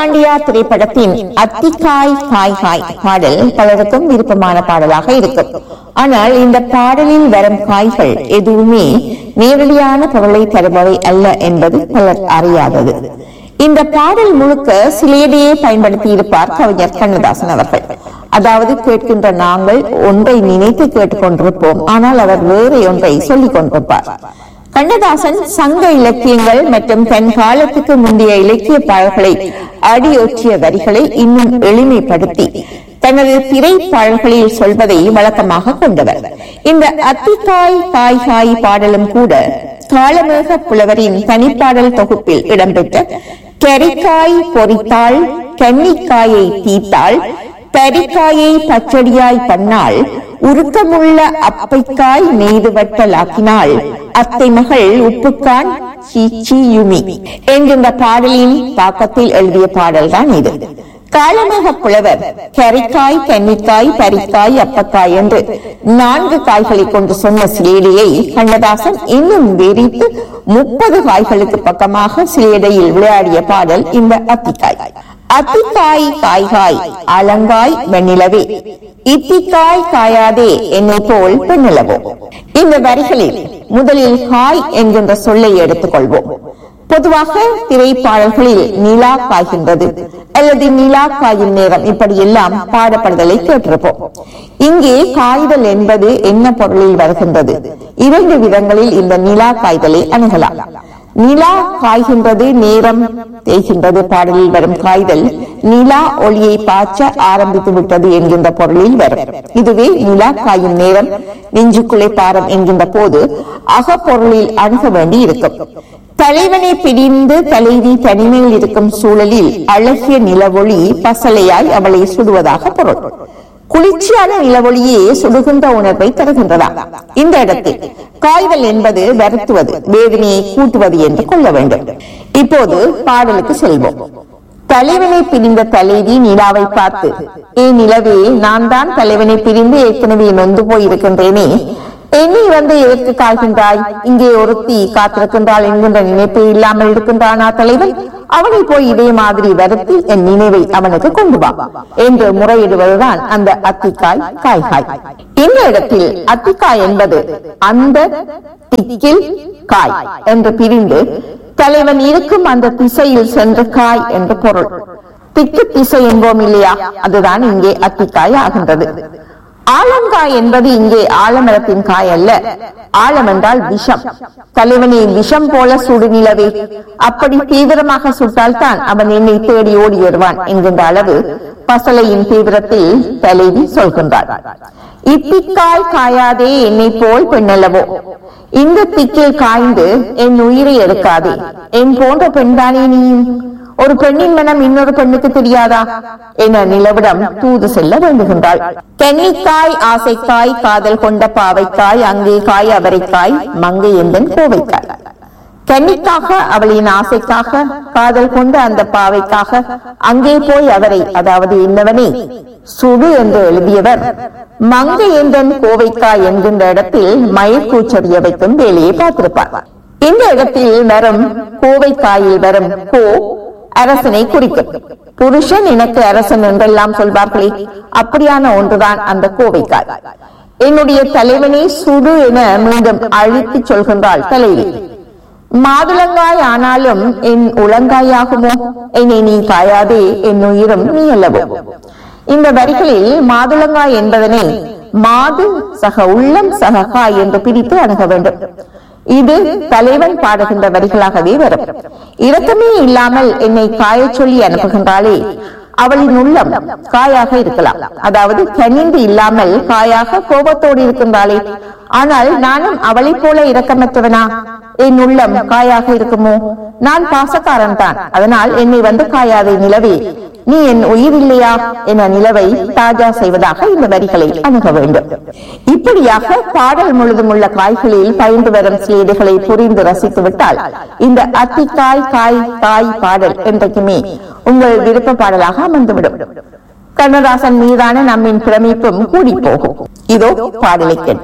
பாண்டியா திரைப்படத்தின் அத்திக்காய் காய் காய் பாடல் பலருக்கும் விருப்பமான பாடலாக இருக்கும் ஆனால் இந்த பாடலில் வரும் காய்கள் எதுவுமே நேரடியான பொருளை தருபவை அல்ல என்பது பலர் அறியாதது இந்த பாடல் முழுக்க சிலேடையே பயன்படுத்தி இருப்பார் கவிஞர் கண்ணதாசன் அவர்கள் அதாவது கேட்கின்ற நாங்கள் ஒன்றை நினைத்து கேட்டுக்கொண்டிருப்போம் ஆனால் அவர் வேறு ஒன்றை சொல்லிக் கொண்டிருப்பார் கண்ணதாசன் சங்க இலக்கியங்கள் மற்றும் தன் காலத்துக்கு முந்தைய இலக்கிய பாடல்களை அடியொற்றிய வரிகளை இன்னும் எளிமைப்படுத்தி தனது திரை பாடல்களில் சொல்வதை வழக்கமாக கொண்டவர் இந்த அத்திக்காய் காய் காய் பாடலும் கூட காலமேக புலவரின் தனிப்பாடல் தொகுப்பில் இடம்பெற்ற கரிக்காய் பொறித்தாள் கன்னிக்காயை தீத்தாள் பரிக்காயை பச்சடியாய் பண்ணாள் உருக்கமுள்ள அப்பைக்காய் நெய்து வட்டலாக்கினாள் அத்தை மகள் உப்புக்கான் சீச்சியுமி என்கின்ற பாடலின் தாக்கத்தில் எழுதிய பாடல்தான் இது காலமேக புலவர் கரிக்காய் கன்னிக்காய் பரிக்காய் அப்பக்காய் என்று நான்கு காய்களை கொண்டு சொன்ன சிலேடையை கண்ணதாசன் இன்னும் விரித்து முப்பது காய்களுக்கு பக்கமாக சிலேடையில் விளையாடிய பாடல் இந்த அத்திக்காய் அத்திக்காய் காய்காய் அலங்காய் வெண்ணிலவே இத்திக்காய் காயாதே என்னை போல் பெண்ணிலவோ இந்த வரிகளில் முதலில் காய் என்கின்ற சொல்லை எடுத்துக்கொள்வோம் பொதுவாக திரைப்பாடல்களில் நிலா காய்கின்றது அல்லது நிலா காயும் நேரம் இப்படி எல்லாம் பாடப்படுதலை கேட்டிருப்போம் இங்கே காய்தல் என்பது என்ன பொருளில் வருகின்றது இரண்டு விதங்களில் இந்த நிலா காய்தலை அணுகலாம் நிலா காய்கின்றது நேரம் தேய்கின்றது பாடலில் வரும் காய்தல் நிலா ஒளியை பாய்ச்ச ஆரம்பித்து விட்டது என்கின்ற பொருளில் வரும் இதுவே நிலா காயும் நேரம் நெஞ்சுக்குள்ளே பாரம் என்கின்ற போது அகப்பொருளில் அணுக வேண்டி இருக்கும் தலைவனை பிரிந்து தலைவி தனிமையில் இருக்கும் சூழலில் அழகிய நிலவொளி பசலையாய் அவளை சுடுவதாக பொருள் குளிர்ச்சியான நிலவொளியே சுடுகின்ற உணர்வை தருகின்றதா இந்த இடத்தில் காய்தல் என்பது வருத்துவது வேதனையை கூட்டுவது என்று கொள்ள வேண்டும் இப்போது பாடலுக்கு செல்வோம் தலைவனை பிரிந்த தலைவி நிலாவை பார்த்து ஏ நிலவே நான் தான் தலைவனை பிரிந்து ஏற்கனவே நொந்து போயிருக்கின்றேனே என்னை வந்து எதற்கு காய்கின்றாய் இங்கே ஒருத்தி காத்திருக்கின்றாள் என்கின்ற நினைப்பு இல்லாமல் இருக்கின்றானா தலைவன் அவனை போய் இதே மாதிரி வருத்தி என் நினைவை அவனுக்கு கொண்டு வா என்று முறையிடுவதுதான் அந்த அத்திக்காய் காய்காய் இந்த இடத்தில் அத்திக்காய் என்பது அந்த திக்கில் காய் என்று பிரிந்து தலைவன் இருக்கும் அந்த திசையில் சென்ற காய் என்று பொருள் திக்கு திசை என்போம் இல்லையா அதுதான் இங்கே அத்திக்காய் ஆகின்றது ஆலங்காய் என்பது இங்கே ஆலமரத்தின் காய் அல்ல ஆழம் என்றால் விஷம் தலைவனை விஷம் போல சுடு நிலவே அப்படி தீவிரமாக சுட்டால் தான் அவன் என்னை தேடி ஓடி வருவான் என்கின்ற அளவு பசலையின் தீவிரத்தில் தலைவி சொல்கின்றாள் இத்திக்காய் காயாதே என்னை போல் பெண்ணல்லவோ இந்த திக்கில் காய்ந்து என் உயிரை எடுக்காதே என் போன்ற பெண்தானே நீயும் ஒரு பெண்ணின் மனம் இன்னொரு பெண்ணுக்கு தெரியாதா என நிலவிடம் தூது செல்ல வேண்டுகின்றாள் கன்னிக்காய் ஆசைக்காய் காதல் கொண்ட பாவைக்காய் அங்கே காய் அவரைக்காய் மங்கை என்பன் கோவைக்காய் கன்னிக்காக அவளின் ஆசைக்காக காதல் கொண்ட அந்த பாவைக்காக அங்கே போய் அவரை அதாவது இன்னவனே சுடு என்று எழுதியவர் மங்கை என்றன் கோவைக்காய் என்கின்ற இடத்தில் மயக்கூச்சரிய வைக்கும் வேலையை பார்த்திருப்பார் இந்த இடத்தில் வரும் கோவைக்காயில் வரும் கோ அரசனை குறிக்கும் புருஷன் எனக்கு அரசன் என்றெல்லாம் சொல்வார்களே அப்படியான ஒன்றுதான் அந்த கோவைக்காய் என்னுடைய தலைவனை சுடு என மீண்டும் அழித்து சொல்கின்றாள் தலைவி மாதுளங்காய் ஆனாலும் என் உளங்காயாகுமோ என்னை நீ காயாதே என் உயிரும் நீ அல்லவோ இந்த வரிகளில் மாதுளங்காய் என்பதனை மாது சக உள்ளம் சக காய் என்று பிரித்து அணுக வேண்டும் இது தலைவன் பாடுகின்ற வரிகளாகவே வரும் இரக்கமே இல்லாமல் என்னை காயச் சொல்லி அனுப்புகின்றாளே அவளின் உள்ளம் காயாக இருக்கலாம் அதாவது கனிந்து இல்லாமல் காயாக கோபத்தோடு இருக்கின்றாளே ஆனால் நானும் அவளைப் போல இரக்கமற்றவனா என் உள்ளம் காயாக இருக்குமோ நான் பாசக்காரன் தான் அதனால் என்னை வந்து காயாதே நிலவே நீ என் உயிர் இல்லையா என நிலவை தாஜா செய்வதாக இந்த வரிகளை அணுக வேண்டும் இப்படியாக பாடல் முழுதும் உள்ள காய்களில் பயின்று வரும் சிலேடுகளை புரிந்து ரசித்து விட்டால் இந்த அத்திக்காய் காய் காய் பாடல் என்றைக்குமே உங்கள் விருப்ப பாடலாக அமர்ந்துவிடும் கண்ணதாசன் மீதான நம்மின் பிரமிப்பும் கூடி போகும் இதோ பாடலை கேட்போம்